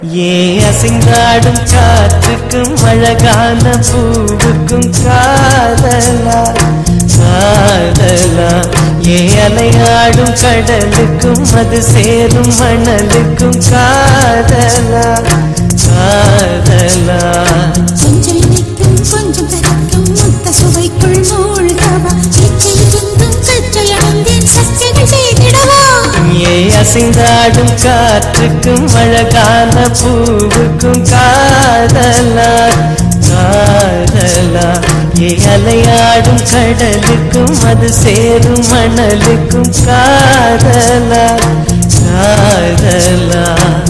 ஏ அசைந்தாடும் காற்றுக்கும் அழகான பூவுக்கும் காதலா காதலா ஏ அலையாடும் கடலுக்கும் அது சேரும் மணலுக்கும் காதலா காதலா கொஞ்சம் இனிக்கும் கொஞ்சம் கரைக்கும் முத்த சுவைக்குள் மூழ்கவா இச்சையிருந்தும் கற்றை அடைந்தேன் சர்ச்சைகள் செய்திடவா ஏ அசைந்தாடும் காற்றுக்கும் அழகான பூவுக்கும் காதலா காதலா ஏ அலையாடும் கடலுக்கும் அது சேரும் மணலுக்கும் காதலா காதலா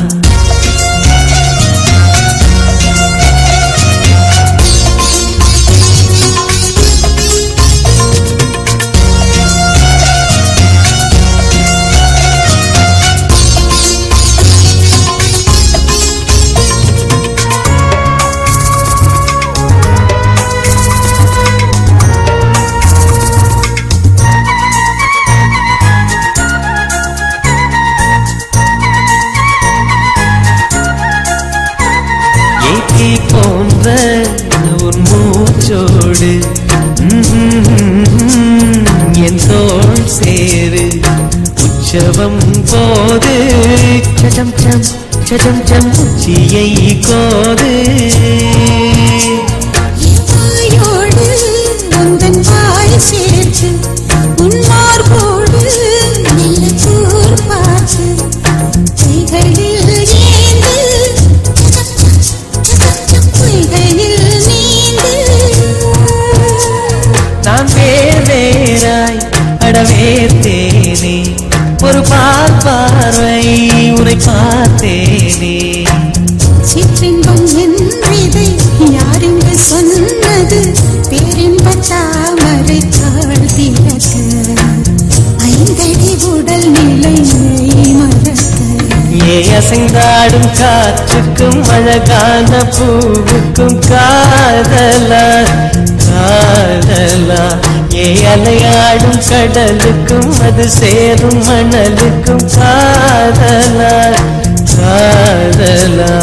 ஏற்றி போன்ற ஒரு மூச்சோடு ம்ம், என் தோள் சேரு உற்சவம் போது சடம் சம் சடம் சம் உச்சியை கோது வாயோடு உந்தன் வாய் சேர்த்து உன் மார்போடு மெல்ல கூர் பார்த்து கைகளில் ஏந்து கைகளில் நீந்து நான் வேர் வேறாய் அடவேத்தேனே ஒரு பார் பார்வை உரை பார்த்தேனே சிற்றின்பம் என்றதை யாரென்று சொன்னது பேரின்ப தாமரை தாழ்த்திறக்க ஐந்தடி உடல் நிலை மறக்க ஏ அசைந்தாடும் காற்றுக்கும் அழகான பூவுக்கும் காதலா காதலா ஏ அலையாடும் கடலுக்கும் அது சேரும் மணலுக்கும் காதலா காதலா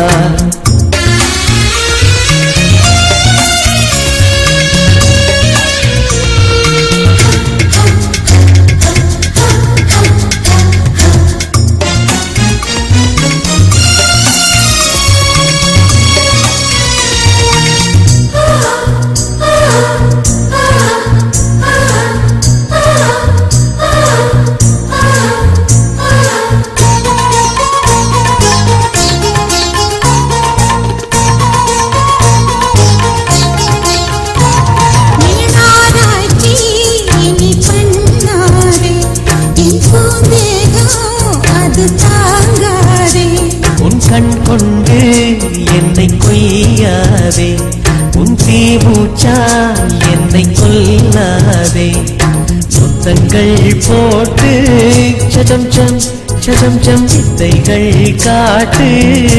நீனாராய்ச்சி இனி பண்ணாதே என் பூந்தேகம் அது தாங்காதே உன் கண் கொண்டு என்னை கொய்யாதே உன் தீமூச்சா என்னை கொல்லாதே முத்தங்கள் போட்டு சடம் சம் சடம் சம் வித்தைகள் காட்டு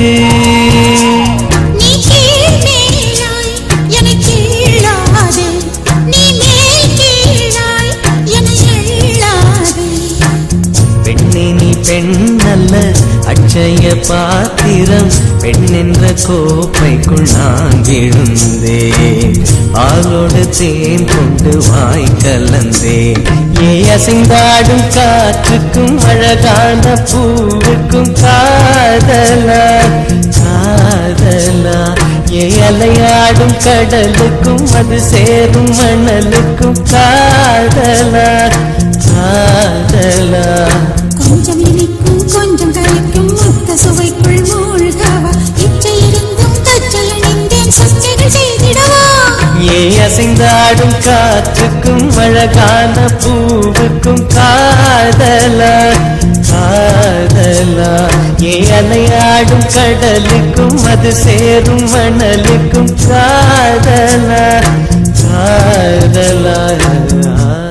நீ கீழ் மேலாய் என்னை கீழாதே நீ மேல் கீழாய் என்னை எள்ளாதே பெண்ணே நீ பெண் அல்ல அட்சய பாத்திரம் பெண் என்ற கோப்பைக்குள் நான் விழுந்தேன் பாலோடு தேன் கொண்டு வாய் கலந்தே ஏ அசைந்தாடும் காற்றுக்கும் அழகான பூவுக்கும் காதலா காதலா ஏ அலையாடும் கடலுக்கும் அது சேரும் மணலுக்கும் காதலா காதலா கொஞ்சம் இனிக்கும் கொஞ்சம் கரைக்கும் முத்த சுவைக்குள் மூழ்கவா இச்சை இருந்தும் கச்சை அணிந்தேன் சச்சைகள் செய்திடவா ஏ அசைந்தாடும் காற்றுக்கும் அழகான பூவுக்கும் காதலா காதலா ஏ அலையாடும் கடலுக்கும் அது சேரும் மணலுக்கும் காதலா காதலா